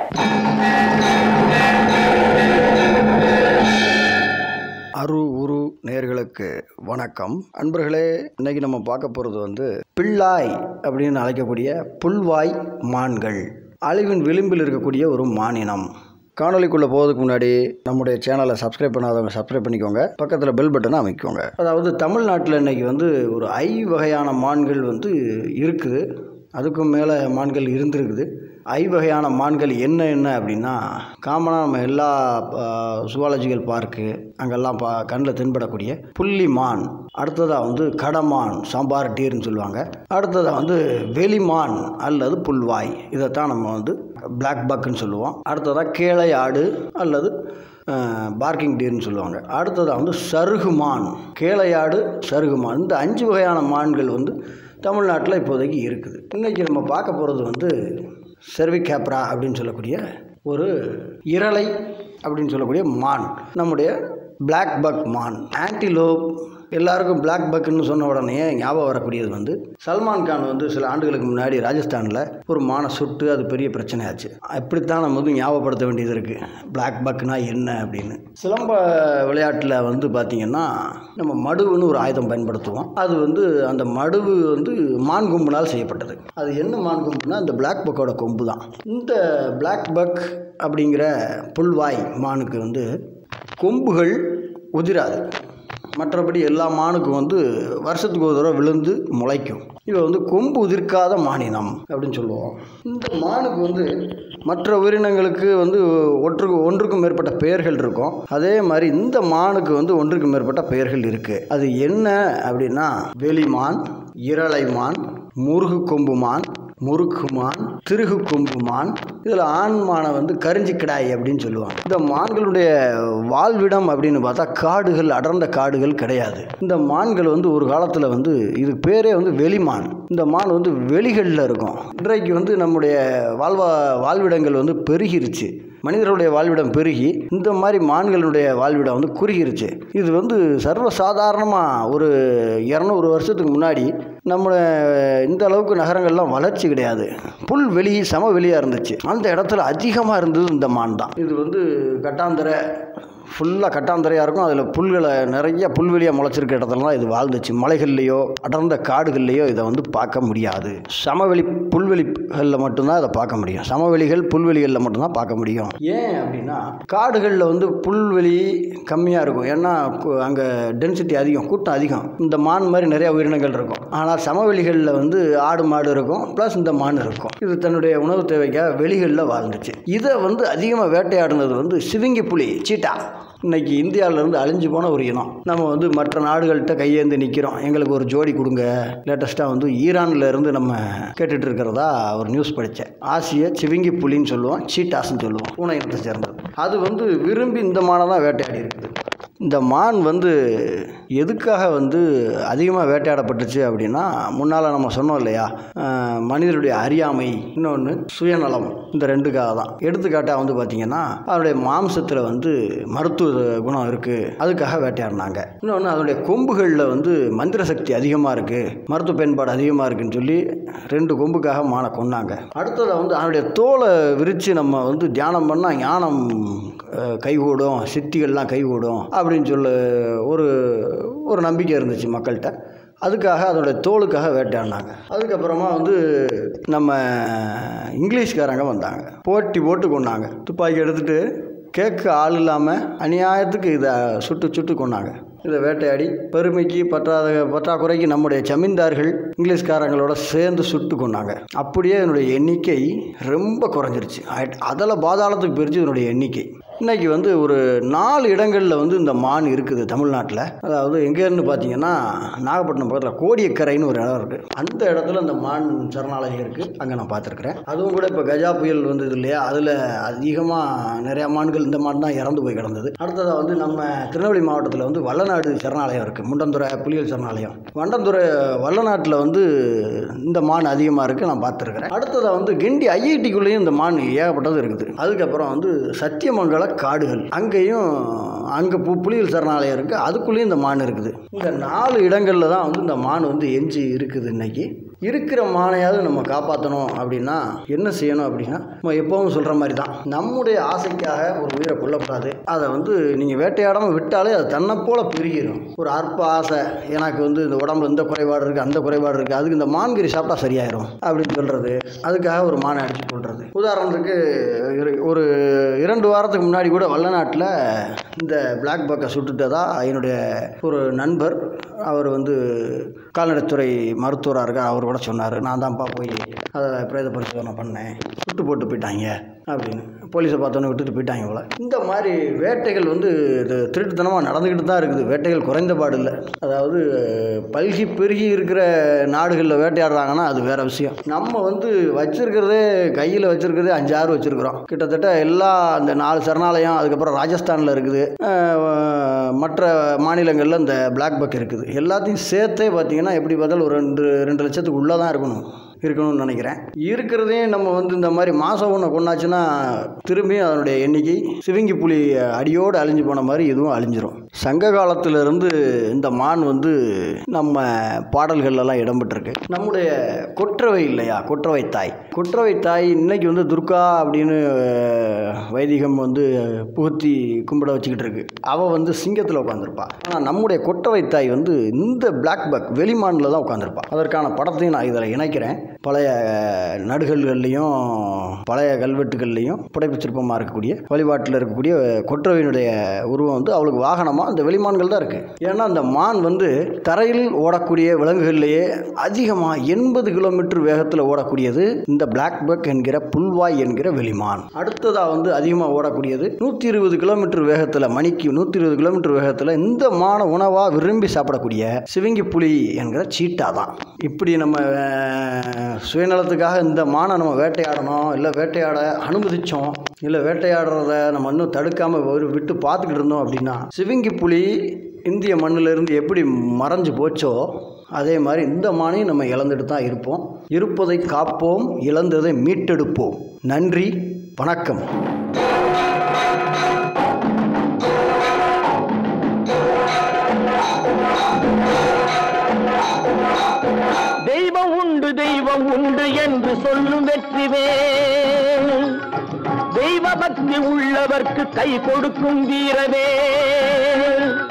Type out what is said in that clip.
அரு உரு நேர்களுக்கு வணக்கம் அன்பர்களே இன்னைக்கு நம்ம பார்க்க போகிறது வந்து பிள்ளாய் அப்படின்னு அழைக்கக்கூடிய புல்வாய் மான்கள் அழிவின் விளிம்பில் இருக்கக்கூடிய ஒரு மானினம் காணொலிக்குள்ளே போகிறதுக்கு முன்னாடி நம்முடைய சேனலை சப்ஸ்கிரைப் பண்ணாதவங்க சப்ஸ்கிரைப் பண்ணிக்கோங்க பக்கத்தில் பெல் பட்டனை அமைக்கோங்க அதாவது தமிழ்நாட்டில் இன்னைக்கு வந்து ஒரு ஐ வகையான மான்கள் வந்து இருக்குது அதுக்கும் மேலே மான்கள் இருந்திருக்குது ஐ வகையான மான்கள் என்ன என்ன அப்படின்னா காமனாக நம்ம எல்லா சுவாலஜிக்கல் பார்க்கு அங்கெல்லாம் பா கண்ணில் தென்படக்கூடிய புள்ளி மான் அடுத்ததாக வந்து கடமான் சாம்பார் டீர்னு சொல்லுவாங்க அடுத்ததாக வந்து வெளிமான் அல்லது புல்வாய் இதைத்தான் நம்ம வந்து பிளாக் பக்குன்னு சொல்லுவோம் அடுத்ததாக கேளை ஆடு அல்லது பார்க்கிங் டீர்னு சொல்லுவாங்க அடுத்ததாக வந்து சருகுமான் கேளையாடு சருகுமான் இந்த அஞ்சு வகையான மான்கள் வந்து தமிழ்நாட்டில் இப்போதைக்கு இருக்குது இன்றைக்கி நம்ம பார்க்க போகிறது வந்து செர்விகேப்ரா அப்படின்னு சொல்லக்கூடிய ஒரு இரளை அப்படின்னு சொல்லக்கூடிய மான் நம்முடைய பிளாக் பக் மான் ஆன்டிலோப் எல்லாருக்கும் பிளாக் பக்குன்னு சொன்ன உடனே ஞாபகம் வரக்கூடியது வந்து சல்மான் கான் வந்து சில ஆண்டுகளுக்கு முன்னாடி ராஜஸ்தானில் ஒரு மானை சுட்டு அது பெரிய பிரச்சனையாச்சு அப்படித்தான் நம்ம வந்து ஞாபகப்படுத்த வேண்டியது இருக்குது பிளாக் பக்னா என்ன அப்படின்னு சிலம்ப விளையாட்டில் வந்து பார்த்திங்கன்னா நம்ம மடுவுன்னு ஒரு ஆயுதம் பயன்படுத்துவோம் அது வந்து அந்த மடுவு வந்து மான் கொம்புனால் செய்யப்பட்டது அது என்ன மான் கொம்புனா அந்த பிளாக் பக்கோட கொம்பு தான் இந்த பிளாக் பக் அப்படிங்கிற புல்வாய் மானுக்கு வந்து கொம்புகள் உதிராது மற்றபடி எல்லா மானுக்கும் வந்து வருஷத்துக்கு ஒரு தடவை விழுந்து முளைக்கும் இவை வந்து கொம்பு உதிர்க்காத மானினம் அப்படின்னு சொல்லுவோம் இந்த மானுக்கு வந்து மற்ற உயிரினங்களுக்கு வந்து ஒன்றுக்கு ஒன்றுக்கும் மேற்பட்ட பெயர்கள் இருக்கும் அதே மாதிரி இந்த மானுக்கு வந்து ஒன்றுக்கு மேற்பட்ட பெயர்கள் இருக்குது அது என்ன அப்படின்னா வெளிமான் இரளைமான் முருகு கொம்பு மான் முறுக்குமான் திருகு கொம்புமான் இதில் ஆண் மானை வந்து கரிஞ்சி கிடாய் அப்படின்னு சொல்லுவாங்க இந்த மான்களுடைய வாழ்விடம் அப்படின்னு பார்த்தா காடுகள் அடர்ந்த காடுகள் கிடையாது இந்த மான்கள் வந்து ஒரு காலத்தில் வந்து இது பேரே வந்து வெளிமான் இந்த மான் வந்து வெளிகளில் இருக்கும் இன்றைக்கு வந்து நம்முடைய வாழ்வா வாழ்விடங்கள் வந்து பெருகிருச்சு மனிதர்களுடைய வாழ்விடம் பெருகி இந்த மாதிரி மான்களுடைய வாழ்விடம் வந்து குறுகிருச்சு இது வந்து சர்வசாதாரணமாக ஒரு இரநூறு வருஷத்துக்கு முன்னாடி நம்ம இந்த அளவுக்கு நகரங்கள்லாம் வளர்ச்சி கிடையாது புல் வெளி சமவெளியாக இருந்துச்சு அந்த இடத்துல அதிகமாக இருந்தது இந்த மான் தான் இது வந்து கட்டாந்தரை ஃபுல்லாக கட்டாந்தரையாக இருக்கும் அதில் புல்களை நிறைய புல்வெளியாக முளைச்சிருக்க இடத்துலலாம் இது வாழ்ந்துச்சு மலைகள்லேயோ அடர்ந்த காடுகள்லேயோ இதை வந்து பார்க்க முடியாது சமவெளி புல்வெளிகளில் மட்டும்தான் இதை பார்க்க முடியும் சமவெளிகள் புல்வெளிகளில் மட்டும்தான் பார்க்க முடியும் ஏன் அப்படின்னா காடுகளில் வந்து புல்வெளி கம்மியாக இருக்கும் ஏன்னா அங்கே டென்சிட்டி அதிகம் கூட்டம் அதிகம் இந்த மான் மாதிரி நிறைய உயிரினங்கள் இருக்கும் ஆனால் சமவெளிகளில் வந்து ஆடு மாடு இருக்கும் ப்ளஸ் இந்த மான் இருக்கும் இது தன்னுடைய உணவு தேவைக்காக வெளிகளில் வாழ்ந்துச்சு இதை வந்து அதிகமாக வேட்டையாடினது வந்து சிவிங்கி புலி சீட்டா இன்னைக்கு இந்தியாவிலேருந்து அழிஞ்சு போன ஒரு இனம் நம்ம வந்து மற்ற நாடுகள்கிட்ட கையேந்து நிற்கிறோம் எங்களுக்கு ஒரு ஜோடி கொடுங்க லேட்டஸ்ட்டாக வந்து ஈரானில் இருந்து நம்ம கேட்டுட்டு இருக்கிறதா ஒரு நியூஸ் படித்தேன் ஆசிய சிவிங்கி புலின்னு சொல்லுவோம் சீட்டாஸ்ன்னு சொல்லுவோம் பூனை இனத்தை சேர்ந்தது அது வந்து விரும்பி இந்த மானை தான் வேட்டையாடி இருக்குது இந்த மான் வந்து எதுக்காக வந்து அதிகமாக வேட்டையாடப்பட்டுச்சு அப்படின்னா முன்னால் நம்ம சொன்னோம் இல்லையா மனிதனுடைய அறியாமை இன்னொன்று சுயநலம் இந்த ரெண்டுக்காக தான் எடுத்துக்காட்டாக வந்து பார்த்திங்கன்னா அதனுடைய மாம்சத்தில் வந்து மருத்துவ குணம் இருக்குது அதுக்காக வேட்டையாடினாங்க இன்னொன்று அதனுடைய கொம்புகளில் வந்து மந்திர சக்தி அதிகமாக இருக்குது மருத்துவ பயன்பாடு அதிகமாக இருக்குன்னு சொல்லி ரெண்டு கொம்புக்காக மானை கொண்டாங்க அடுத்ததை வந்து அதனுடைய தோலை விரித்து நம்ம வந்து தியானம் பண்ணால் ஞானம் கைகூடும் சித்திகள்லாம் கைகூடும் அப்படின்னு சொல்ல ஒரு ஒரு நம்பிக்கை இருந்துச்சு மக்கள்கிட்ட அதுக்காக அதோடைய தோலுக்காக வேட்டையாடினாங்க அதுக்கப்புறமா வந்து நம்ம இங்கிலீஷ்காரங்க வந்தாங்க போட்டி போட்டு கொண்டாங்க துப்பாக்கி எடுத்துகிட்டு கேட்க ஆள் இல்லாமல் அநியாயத்துக்கு இதை சுட்டு சுட்டு கொண்டாங்க இதை வேட்டையாடி பெருமைக்கு பற்றாத பற்றாக்குறைக்கு நம்முடைய ஜமீன்தார்கள் இங்கிலீஷ்காரங்களோட சேர்ந்து சுட்டு கொண்டாங்க அப்படியே இதனுடைய எண்ணிக்கை ரொம்ப குறைஞ்சிருச்சு அதில் பாதாளத்துக்கு பிரிச்சு இதனுடைய எண்ணிக்கை இன்றைக்கி வந்து ஒரு நாலு இடங்களில் வந்து இந்த மான் இருக்குது தமிழ்நாட்டில் அதாவது எங்கேருந்து பார்த்தீங்கன்னா நாகப்பட்டினம் பக்கத்தில் கோடியக்கரைன்னு ஒரு இடம் இருக்குது அந்த இடத்துல இந்த மான் சரணாலயம் இருக்குது அங்கே நான் பார்த்துருக்குறேன் அதுவும் கூட இப்போ கஜா புயல் வந்தது இல்லையா அதில் அதிகமாக நிறையா மான்கள் இந்த மான் தான் இறந்து போய் கிடந்தது அடுத்ததாக வந்து நம்ம திருநெல்வேலி மாவட்டத்தில் வந்து வல்லநாடு சரணாலயம் இருக்குது முண்டந்துறை புலிகள் சரணாலயம் வண்டந்துறை வல்லநாட்டில் வந்து இந்த மான் அதிகமாக இருக்குது நான் பார்த்துருக்குறேன் அடுத்ததாக வந்து கிண்டி ஐஐடிக்குள்ளேயும் இந்த மான் ஏகப்பட்டது இருக்குது அதுக்கப்புறம் வந்து சத்தியமங்கல காடுகள் அங்கேயும் அங்கே பு புலிகள் சரணாலயம் இருக்குது அதுக்குள்ளேயும் இந்த மான் இருக்குது இந்த நாலு இடங்களில் தான் வந்து இந்த மான் வந்து எஞ்சி இருக்குது இன்னைக்கு இருக்கிற மானையாவது நம்ம காப்பாற்றணும் அப்படின்னா என்ன செய்யணும் அப்படின்னா நம்ம எப்பவும் சொல்கிற மாதிரி தான் நம்முடைய ஆசைக்காக ஒரு உயிரை கொல்லக்கூடாது அதை வந்து நீங்கள் வேட்டையாடாமல் விட்டாலே அது தன்னை போல பெருகிடும் ஒரு அற்ப ஆசை எனக்கு வந்து இந்த உடம்புல இந்த குறைபாடு இருக்குது அந்த குறைபாடு இருக்குது அதுக்கு இந்த மான்கறி சாப்பிட்டா சரியாயிரும் அப்படின்னு சொல்கிறது அதுக்காக ஒரு மானை அடிச்சு கொள்வது உதாரணத்துக்கு இரு- ஒரு இரண்டு வாரத்துக்கு முன்னாடி கூட வல்லநாட்டில் இந்த பிளாக் பக்கை சுட்டுட்டதா என்னுடைய ஒரு நண்பர் அவர் வந்து கால்நடைத்துறை மருத்துவராக இருக்கார் அவர் கூட சொன்னார் நான் தான்ப்பா போய் அதை பிரேத பரிசோதனை பண்ணேன் சுட்டு போட்டு போயிட்டாங்க அப்படின்னு போலீஸை பார்த்தோன்னே விட்டுட்டு போயிட்டாங்க போல இந்த மாதிரி வேட்டைகள் வந்து இது திருட்டுத்தனமாக நடந்துக்கிட்டு தான் இருக்குது வேட்டைகள் குறைந்த பாடு இல்லை அதாவது பல்கி பெருகி இருக்கிற நாடுகளில் வேட்டையாடுறாங்கன்னா அது வேற விஷயம் நம்ம வந்து வச்சிருக்கிறதே கையில் வச்சிருக்கிறதே அஞ்சாறு வச்சிருக்கிறோம் கிட்டத்தட்ட எல்லா அந்த நாலு சரணாலயம் அதுக்கப்புறம் ராஜஸ்தானில் இருக்குது அஹ், மற்ற மாநிலங்களில் இந்த பிளாக் பக் இருக்குது எல்லாத்தையும் சேர்த்தே பார்த்தீங்கன்னா எப்படி பார்த்தாலும் ஒரு ரெண்டு ரெண்டு லட்சத்துக்கு உள்ளே தான் இருக்கணும் இருக்கணும்னு நினைக்கிறேன் இருக்கிறதையும் நம்ம வந்து இந்த மாதிரி மாதம் ஒன்று கொண்டாச்சுன்னா திரும்பி அதனுடைய எண்ணிக்கை சிவிங்கி புலி அடியோடு அழிஞ்சு போன மாதிரி இதுவும் அழிஞ்சிரும் சங்க காலத்திலிருந்து இந்த மான் வந்து நம்ம பாடல்கள்லாம் இடம்பெற்றிருக்கு நம்முடைய கொற்றவை இல்லையா கொற்றவை தாய் கொற்றவை தாய் இன்னைக்கு வந்து துர்கா அப்படின்னு அஹ், வைதிகம் வந்து புகுத்தி கும்பிட வச்சுக்கிட்டு இருக்கு அவள் வந்து சிங்கத்தில் உட்காந்துருப்பா ஆனால் நம்முடைய கொற்றவை தாய் வந்து இந்த பிளாக் பக் வெளிமானில் தான் உட்காந்துருப்பா அதற்கான படத்தையும் நான் இதில் இணைக்கிறேன் பழைய நடுகல்கள்லையும் பழைய கல்வெட்டுகள்லையும் புடைப்புச் சிற்பமாக இருக்கக்கூடிய வழிபாட்டில் இருக்கக்கூடிய கொற்றவையினுடைய உருவம் வந்து அவளுக்கு வாகனமாக அந்த வெளிமான்கள் தான் இருக்குது ஏன்னா அந்த மான் வந்து தரையில் ஓடக்கூடிய விலங்குகள்லேயே அதிகமாக எண்பது கிலோமீட்டர் வேகத்தில் ஓடக்கூடியது இந்த பிளாக் பக் என்கிற புல்வாய் என்கிற வெளிமான் அடுத்ததாக வந்து அதிகமாக ஓடக்கூடியது நூற்றி இருபது கிலோமீட்டர் வேகத்தில் மணிக்கு நூற்றி இருபது கிலோமீட்டர் வேகத்தில் இந்த மான உணவாக விரும்பி சாப்பிடக்கூடிய சிவிங்கி புலி என்கிற சீட்டா தான் இப்படி நம்ம அஹ், சுயநலத்துக்காக இந்த மானை நம்ம வேட்டையாடணும் இல்லை வேட்டையாட அனுமதிச்சோம் இல்லை வேட்டையாடுறத நம்ம இன்னும் தடுக்காமல் ஒரு விட்டு பார்த்துக்கிட்டு இருந்தோம் அப்படின்னா சிவிங்கி புலி இந்திய மண்ணிலிருந்து எப்படி மறைஞ்சு போச்சோ அதே மாதிரி இந்த மானையும் நம்ம இழந்துட்டு தான் இருப்போம் இருப்பதை காப்போம் இழந்ததை மீட்டெடுப்போம் நன்றி வணக்கம் தெய்வம் உண்டு தெய்வம் உண்டு என்று சொல்லும் வெற்றிவேல் தெய்வ பக்தி உள்ளவர்க்கு கை கொடுக்கும் வீரவேல்